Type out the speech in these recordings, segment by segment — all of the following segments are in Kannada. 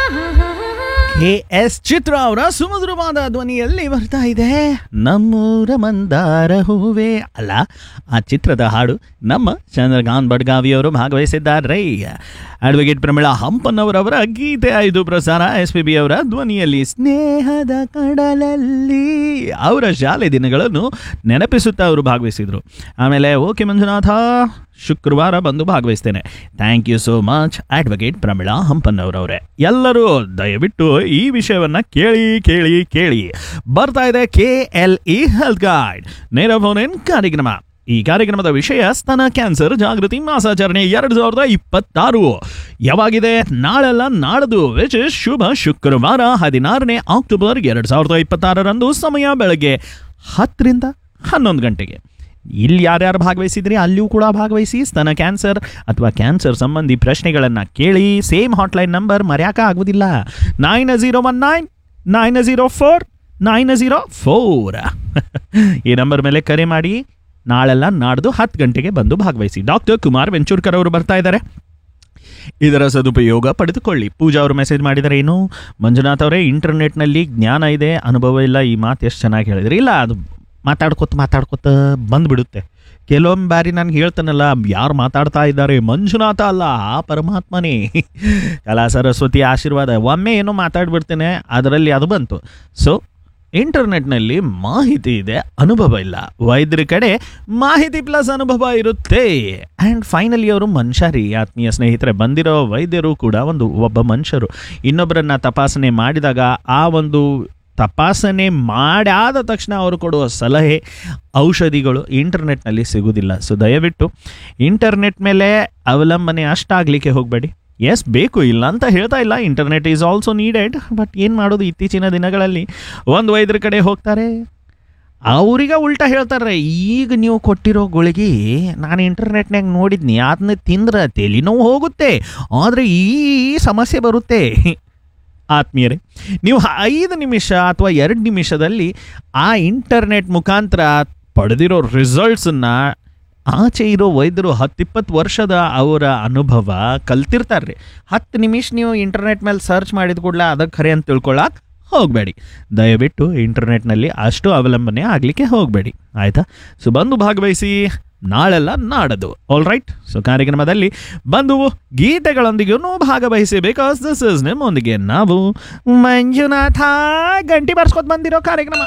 ಕೆ ಎಸ್ ಚಿತ್ರ ಅವರ ಸುಮಧುರವಾದ ಧ್ವನಿಯಲ್ಲಿ ಬರ್ತಾ ಇದೆ ನಮ್ಮೂರ ಮಂದಾರ ಹೂವೇ ಅಲ್ಲ ಆ ಚಿತ್ರದ ಹಾಡು ನಮ್ಮ ಚಂದ್ರಕಾಂತ್ ಬಡ್ಗಾವಿಯವರು ಭಾಗವಹಿಸಿದ್ದಾರೆ ಅಡ್ವೊಕೇಟ್ ಪ್ರಮಿಳಾ ಹಂಪನ್ನವರವರ ಗೀತೆ ಆಯ್ದು ಪ್ರಸಾರ ಎಸ್ ಪಿ ಬಿ ಅವರ ಧ್ವನಿಯಲ್ಲಿ ಸ್ನೇಹದ ಕಡಲಲ್ಲಿ ಅವರ ಶಾಲೆ ದಿನಗಳನ್ನು ನೆನಪಿಸುತ್ತಾ ಅವರು ಭಾಗವಹಿಸಿದರು ಆಮೇಲೆ ಓಕೆ ಮಂಜುನಾಥ ಶುಕ್ರವಾರ ಬಂದು ಭಾಗವಹಿಸ್ತೇನೆ thank you so much advocate Pramila ಹಂಪನ್ನವರವರೇ ಎಲ್ಲರೂ ದಯವಿಟ್ಟು ಈ ವಿಷಯವನ್ನ ಕೇಳಿ ಕೇಳಿ ಕೇಳಿ ಬರ್ತಾ ಇದೆ K L E health guide ನೇರ ಫೋನ್ ಇನ್ ಕಾರ್ಯಕ್ರಮ ಈ ಕಾರ್ಯಕ್ರಮದ ವಿಷಯ ಸ್ತನ ಕ್ಯಾನ್ಸರ್ ಜಾಗೃತಿ ಮಾಸಾಚರಣೆ ಎರಡು ಸಾವಿರದ ಇಪ್ಪತ್ತಾರು ಯಾವಾಗಿದೆ ನಾಳೆಲ್ಲ ನಾಳದು ವಿಚ್ ಇಸ್ ಶುಭ ಶುಕ್ರವಾರ ಹದಿನಾರನೇ ಅಕ್ಟೋಬರ್ ಎರಡು ಸಾವಿರದ ಇಪ್ಪತ್ತಾರರಂದು ಸಮಯ ಬೆಳಗ್ಗೆ ಹತ್ತರಿಂದ ಹನ್ನೊಂದು ಗಂಟೆಗೆ ಇಲ್ಲಿ ಯಾರ್ಯಾರು ಭಾಗವಹಿಸಿದ್ರಿ ಅಲ್ಲಿಯೂ ಕೂಡ ಭಾಗವಹಿಸಿ ಸ್ತನ ಕ್ಯಾನ್ಸರ್ ಅಥವಾ ಕ್ಯಾನ್ಸರ್ ಸಂಬಂಧಿ ಪ್ರಶ್ನೆಗಳನ್ನು ಕೇಳಿ ಸೇಮ್ ಹಾಟ್ಲೈನ್ ನಂಬರ್ ಮರ್ಯಾಕ ಆಗುವುದಿಲ್ಲ nine zero one nine nine zero four nine zero four ಈ ನಂಬರ್ ಮೇಲೆ ಕರೆ ಮಾಡಿ ನಾಳೆಲ್ಲ ನಾಡ್ದು ಹತ್ತು ಗಂಟೆಗೆ ಬಂದು ಭಾಗವಹಿಸಿ ಡಾಕ್ಟರ್ ಕುಮಾರ್ ವೆಂಚೂರ್ಕರ್ ಅವರು ಬರ್ತಾ ಇದ್ದಾರೆ ಇದರ ಸದುಪಯೋಗ ಪಡೆದುಕೊಳ್ಳಿ ಪೂಜಾ ಅವರು ಮೆಸೇಜ್ ಮಾಡಿದರೆ ಏನು ಮಂಜುನಾಥ್ ಅವರೇ ಇಂಟರ್ನೆಟ್ನಲ್ಲಿ ಜ್ಞಾನ ಇದೆ ಅನುಭವ ಇಲ್ಲ ಈ ಮಾತು ಎಷ್ಟು ಚೆನ್ನಾಗಿ ಹೇಳಿದ್ರಿ ಇಲ್ಲ ಅದು ಮಾತಾಡ್ಕೊತ ಮಾತಾಡ್ಕೊತ ಬಂದ್ಬಿಡುತ್ತೆ ಕೆಲವೊಮ್ಮೆ ಬಾರಿ ನಾನು ಹೇಳ್ತಾನಲ್ಲ ಯಾರು ಮಾತಾಡ್ತಾ ಇದ್ದಾರೆ ಮಂಜುನಾಥ ಅಲ್ಲ ಆ ಪರಮಾತ್ಮನೇ ಕಲಾ ಸರಸ್ವತಿ ಆಶೀರ್ವಾದ ಒಮ್ಮೆ ಏನೋ ಮಾತಾಡ್ಬಿಡ್ತೇನೆ ಅದರಲ್ಲಿ ಅದು ಬಂತು ಸೊ ಇಂಟರ್ನೆಟ್ನಲ್ಲಿ ಮಾಹಿತಿ ಇದೆ ಅನುಭವ ಇಲ್ಲ ವೈದ್ಯರ ಕಡೆ ಮಾಹಿತಿ ಪ್ಲಸ್ ಅನುಭವ ಇರುತ್ತೆ ಆ್ಯಂಡ್ ಫೈನಲಿ ಅವರು ಮನುಷ್ಯ ರೀ ಆತ್ಮೀಯ ಸ್ನೇಹಿತರೆ ಬಂದಿರೋ ವೈದ್ಯರು ಕೂಡ ಒಂದು ಒಬ್ಬ ಮನುಷ್ಯರು ಇನ್ನೊಬ್ಬರನ್ನ ತಪಾಸಣೆ ಮಾಡಿದಾಗ ಆ ಒಂದು ತಪಾಸಣೆ ಮಾಡಾದ ತಕ್ಷಣ ಅವರು ಕೊಡುವ ಸಲಹೆ ಔಷಧಿಗಳು ಇಂಟರ್ನೆಟ್ನಲ್ಲಿ ಸಿಗುವುದಿಲ್ಲ ಸೊ ದಯವಿಟ್ಟು ಇಂಟರ್ನೆಟ್ ಮೇಲೆ ಅವಲಂಬನೆ ಅಷ್ಟಾಗಲಿಕ್ಕೆ ಹೋಗಬೇಡಿ ಎಸ್ ಬೇಕು ಇಲ್ಲ ಅಂತ ಹೇಳ್ತಾ ಇಲ್ಲ internet is also needed but ಏನು ಮಾಡೋದು ಇತ್ತೀಚಿನ ದಿನಗಳಲ್ಲಿ ಒಂದು ವೈದ್ಯರ ಕಡೆ ಹೋಗ್ತಾರೆ ಅವ್ರಿಗೆ ಉಲ್ಟಾ ಹೇಳ್ತಾರೆ ಈಗ ನೀವು ಕೊಟ್ಟಿರೋ ಗುಳಿಗೆ ನಾನು ಇಂಟರ್ನೆಟ್ನಾಗ ನೋಡಿದ್ನಿ ಅದನ್ನ ತಿಂದ್ರೆ ತಲೆನೋವು ಹೋಗುತ್ತೆ ಆದರೆ ಈ ಸಮಸ್ಯೆ ಬರುತ್ತೆ ಆತ್ಮೀಯರೇ ನೀವು ಐದು ನಿಮಿಷ ಅಥವಾ ಎರಡು ನಿಮಿಷದಲ್ಲಿ ಆ ಇಂಟರ್ನೆಟ್ ಮುಖಾಂತರ ಪಡೆದಿರೋ ರಿಸಲ್ಟ್ಸನ್ನು ಆಚೆ ಇರೋ ವೈದ್ಯರು ಹತ್ತಿಪ್ಪತ್ತು ವರ್ಷದ ಅವರ ಅನುಭವ ಕಲ್ತಿರ್ತಾರೆ ರೀ ಹತ್ತು ನಿಮಿಷ ನೀವು ಇಂಟರ್ನೆಟ್ ಮೇಲೆ ಸರ್ಚ್ ಮಾಡಿದ ಕೂಡಲೇ ಅದಕ್ಕೆ ಖರೆ ಅಂತ ತಿಳ್ಕೊಳ್ಳೋಕೆ ಹೋಗಬೇಡಿ ದಯವಿಟ್ಟು ಇಂಟರ್ನೆಟ್ನಲ್ಲಿ ಅಷ್ಟು ಅವಲಂಬನೆ ಆಗಲಿಕ್ಕೆ ಹೋಗಬೇಡಿ ಆಯಿತಾ ಸೊ ಬಂದು ಭಾಗವಹಿಸಿ ನಾಳೆಲ್ಲ ನಾಡದು ಆಲ್ ರೈಟ್ ಸೊ ಕಾರ್ಯಕ್ರಮದಲ್ಲಿ ಬಂದು ಗೀತೆಗಳೊಂದಿಗೂ ಭಾಗವಹಿಸಿ ಬಿಕಾಸ್ ದಿಸ್ ಇಸ್ ನಿಮ್ಮೊಂದಿಗೆ ನಾವು ಮಂಜುನಾಥ ಗಂಟಿ ಬರ್ಸ್ಕೊತ ಬಂದಿರೋ ಕಾರ್ಯಕ್ರಮ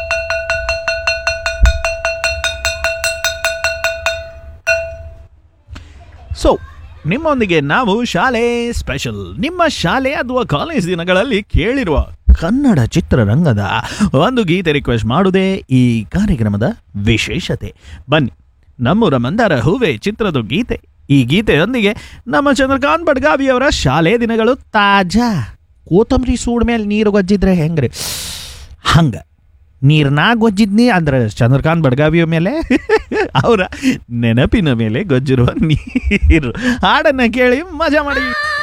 ಸೊ ನಿಮ್ಮೊಂದಿಗೆ ನಾವು ಶಾಲೆ ಸ್ಪೆಷಲ್ ನಿಮ್ಮ ಶಾಲೆ ಅಥವಾ ಕಾಲೇಜ್ ದಿನಗಳಲ್ಲಿ ಕೇಳಿರುವ ಕನ್ನಡ ಚಿತ್ರರಂಗದ ಒಂದು ಗೀತೆ ರಿಕ್ವೆಸ್ಟ್ ಮಾಡುವುದೇ ಈ ಕಾರ್ಯಕ್ರಮದ ವಿಶೇಷತೆ ಬನ್ನಿ ನಮ್ಮೂರ ಮಂದಾರ ಹೂವೆ ಚಿತ್ರದ ಗೀತೆ ಈ ಗೀತೆಯೊಂದಿಗೆ ನಮ್ಮ ಚಂದ್ರಕಾಂತ್ ಬಡ್ಗಾವಿಯವರ ಶಾಲೆ ದಿನಗಳು ತಾಜಾ ಕೋತಂಬರಿ ಸೂಡ್ ಮೇಲೆ ನೀರು ಗೊಜ್ಜಿದ್ರೆ ಹೆಂಗ್ರಿ ಹಂಗ ನೀರ್ನಾಗ ಗೊಜ್ಜಿದ್ನಿ ಅಂದ್ರೆ ಚಂದ್ರಕಾಂತ್ ಬಡ್ಗಾವಿಯ ಮೇಲೆ ಅವರ ನೆನಪಿನ ಮೇಲೆ ಗೊಜ್ಜಿರುವ ನೀರು ಹಾಡನ್ನು ಕೇಳಿ ಮಜಾ ಮಾಡಿ